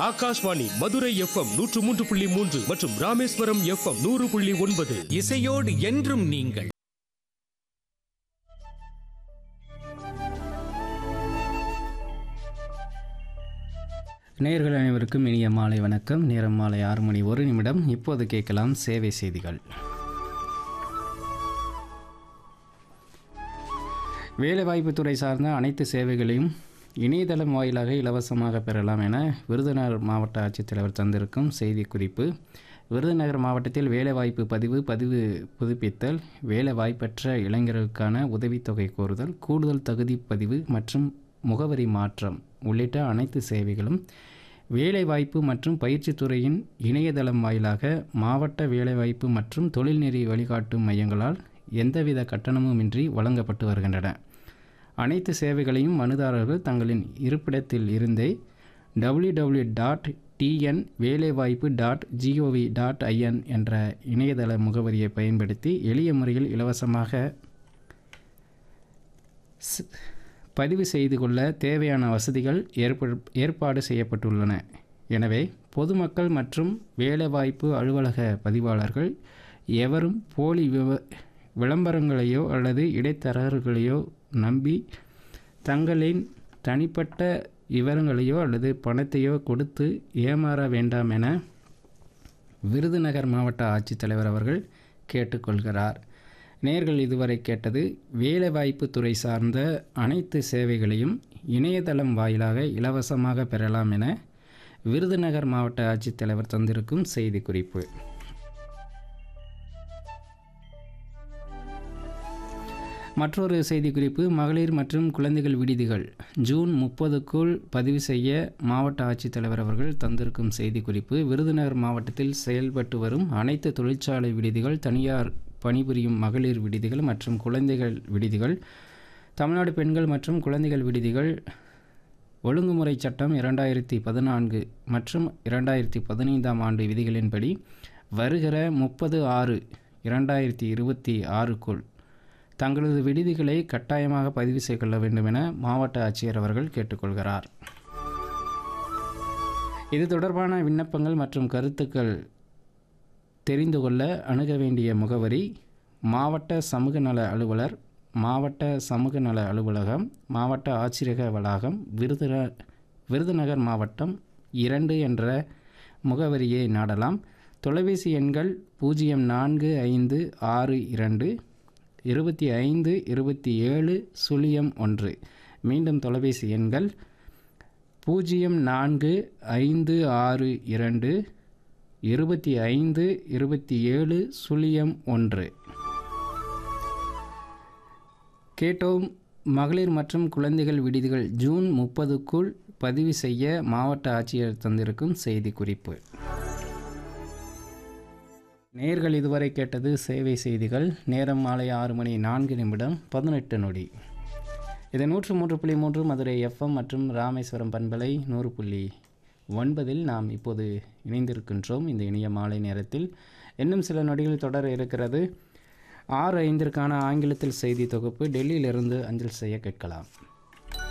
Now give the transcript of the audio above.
Akashvani Madurai FM நூற்று மூன்று புள்ளி மூன்று மற்றும் ராமேஸ்வரம் எஃப்எம் நூறு புள்ளி ஒன்பது இசையோடு என்றும் நீங்கள் நேயர்கள் அனைவருக்கும் இனிய மாலை வணக்கம் நேரம் மாலை ஆறு மணி ஒரு நிமிடம் இப்போது கேட்கலாம் சேவை செய்திகள் வேலைவாய்ப்புத்துறை சார்ந்த அனைத்து சேவைகளையும் இணையதளம் வாயிலாக இலவசமாக பெறலாம் என விருதுநகர் மாவட்ட ஆட்சித்தலைவர் தந்திருக்கும் செய்திக்குறிப்பு விருதுநகர் மாவட்டத்தில் வேலைவாய்ப்பு பதிவு பதிவு புதுப்பித்தல் வேலைவாய்ப்பற்ற இளைஞர்களுக்கான உதவித்தொகை கோருதல் கூடுதல் தகுதி பதிவு மற்றும் முகவரி மாற்றம் உள்ளிட்ட அனைத்து சேவைகளும் வேலைவாய்ப்பு மற்றும் பயிற்சித் துறையின் இணையதளம் வாயிலாக மாவட்ட வேலைவாய்ப்பு மற்றும் தொழில்நெறி வழிகாட்டும் மையங்களால் எந்தவித கட்டணமுமின்றி வழங்கப்பட்டு வருகின்றன அனைத்து சேவைகளையும் மனுதாரர்கள் தங்களின் இருப்பிடத்தில் இருந்தே டபிள்யூ டபிள்யூ டாட் டிஎன் வேலைவாய்ப்பு டாட் ஜிஓவி டாட் ஐஎன் என்ற இணையதள முகவரியை பயன்படுத்தி எளிய முறையில் இலவசமாக ஸ்- பதிவு செய்து கொள்ள தேவையான வசதிகள் ஏற்படு ஏற்பாடு செய்யப்பட்டுள்ளன எனவே பொதுமக்கள் மற்றும் வேலைவாய்ப்பு அலுவலக பதிவாளர்கள் எவரும் போலி விவ விளம்பரங்களையோ அல்லது இடைத்தரகர்களையோ நம்பி தங்களின் தனிப்பட்ட விவரங்களையோ அல்லது பணத்தையோ கொடுத்து ஏமாற வேண்டாம் என விருதுநகர் மாவட்ட ஆட்சித்தலைவர் அவர்கள் கேட்டுக்கொள்கிறார் நேர்கள் இதுவரை கேட்டது வேலைவாய்ப்பு துறை சார்ந்த அனைத்து சேவைகளையும் இணையதளம் வாயிலாக இலவசமாக பெறலாம் என விருதுநகர் மாவட்ட ஆட்சித்தலைவர் தந்திருக்கும் செய்திக்குறிப்பு மற்றொரு செய்திக்குறிப்பு மகளிர் மற்றும் குழந்தைகள் விடுதிகள் ஜூன் முப்பதுக்குள் பதிவு செய்ய மாவட்ட ஆட்சித்தலைவர் அவர்கள் தந்திருக்கும் செய்திக்குறிப்பு விருதுநகர் மாவட்டத்தில் செயல்பட்டு வரும் அனைத்து தொழிற்சாலை விடுதிகள் தனியார் பணிபுரியும் மகளிர் விடுதிகள் மற்றும் குழந்தைகள் விடுதிகள் தமிழ்நாடு பெண்கள் மற்றும் குழந்தைகள் விடுதிகள் ஒழுங்குமுறை சட்டம் இரண்டாயிரத்தி பதினான்கு மற்றும் இரண்டாயிரத்தி பதினைந்தாம் ஆண்டு விதிகளின்படி வருகிற முப்பது ஆறு இரண்டாயிரத்தி இருபத்தி ஆறுக்குள் தங்களது விடுதிகளை கட்டாயமாக பதிவு செய்து கொள்ள வேண்டும் என மாவட்ட ஆட்சியர் அவர்கள் கேட்டுக்கொள்கிறார் இது தொடர்பான விண்ணப்பங்கள் மற்றும் கருத்துக்கள் தெரிந்து கொள்ள அணுக வேண்டிய முகவரி மாவட்ட சமூக நல அலுவலர் மாவட்ட சமூக நல அலுவலகம் மாவட்ட ஆட்சியக வளாகம் விருதுர விருதுநகர் மாவட்டம் இரண்டு என்ற முகவரியை நாடலாம் தொலைபேசி எண்கள் பூஜ்ஜியம் நான்கு ஐந்து ஆறு இரண்டு இருபத்தி ஐந்து இருபத்தி ஏழு சுழியம் ஒன்று மீண்டும் தொலைபேசி எண்கள் பூஜ்ஜியம் நான்கு ஐந்து ஆறு இரண்டு இருபத்தி ஐந்து இருபத்தி ஏழு சுழியம் ஒன்று கேட்டோம் மகளிர் மற்றும் குழந்தைகள் விடுதிகள் ஜூன் முப்பதுக்குள் பதிவு செய்ய மாவட்ட ஆட்சியர் தந்திருக்கும் செய்திக்குறிப்பு நேர்கள் இதுவரை கேட்டது சேவை செய்திகள் நேரம் மாலை ஆறு மணி நான்கு நிமிடம் பதினெட்டு நொடி இது நூற்று மூன்று புள்ளி மூன்று மதுரை எஃப்எம் மற்றும் ராமேஸ்வரம் பண்பலை நூறு புள்ளி ஒன்பதில் நாம் இப்போது இணைந்திருக்கின்றோம் இந்த இனிய மாலை நேரத்தில் இன்னும் சில நொடிகள் தொடர இருக்கிறது ஆறு ஐந்திற்கான ஆங்கிலத்தில் செய்தி தொகுப்பு டெல்லியிலிருந்து அஞ்சல் செய்ய கேட்கலாம்